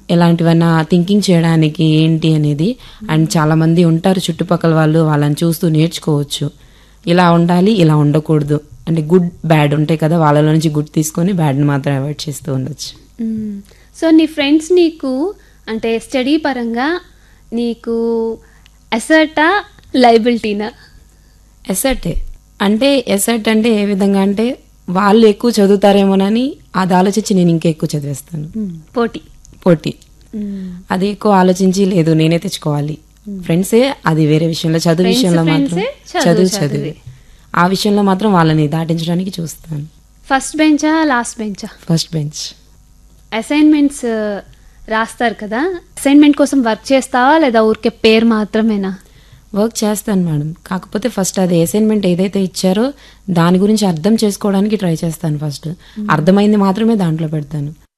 ఇలాంటివన్నా thinking చేయడానికి ఏంటి అనేది అండ్ చాలా మంది ఉంటారు చుట్టుపక్కల వాళ్ళు వాళ్ళని చూస్తూ నేర్చుకోవచ్చు ఇలా ఉండాలి ఇలా ఉండకూడదు అంటే గుడ్ బ్యాడ్ ఉంటాయి కదా వాళ్ళలో నుంచి గుడ్ తీసుకొని బ్యాడ్ని మాత్రం అవాయిడ్ చేస్తూ ఉండొచ్చు మ్మ్. సో నీ ఫ్రెండ్స్ నీకు అంటే స్టడీ పరంగా నీకు అసర్టా లైబిలిటీనా ఎసెటే అంటే ఎసెట్ అంటే ఏ విధంగా అంటే వాళ్ళు ఎక్కువ చదువుతారేమోనని అది ఆలోచించి నేను ఇంకా ఎక్కువ చదివేస్తాను పోటీ పోటీ అది ఎక్కువ ఆలోచించి లేదు నేనే తెచ్చుకోవాలి ఫ్రెండ్సే అది వేరే విషయంలో చదువు Friends, విషయంలో మాత్రం friends ఏ, చదువు చదువు చదువు ఆ విషయంలో మాత్రం వాళ్ళని దాటించడానికి చూస్తాను ఫస్ట్ బెంచా లాస్ట్ బెంచా ఫస్ట్ బెంచ్ అసైన్మెంట్స్ రాస్తారు కదా అసైన్మెంట్ కోసం వర్క్ చేస్తావా లేదా ఊరికే పేరు మాత్రమేనా వర్క్ చేస్తాను మేడం కాకపోతే ఫస్ట్ అది అసైన్మెంట్ ఏదైతే ఇచ్చారో దాని గురించి అర్థం చేసుకోవడానికి ట్రై చేస్తాను ఫస్ట్ అర్థమైంది మాత్రమే దాంట్లో పెడతాను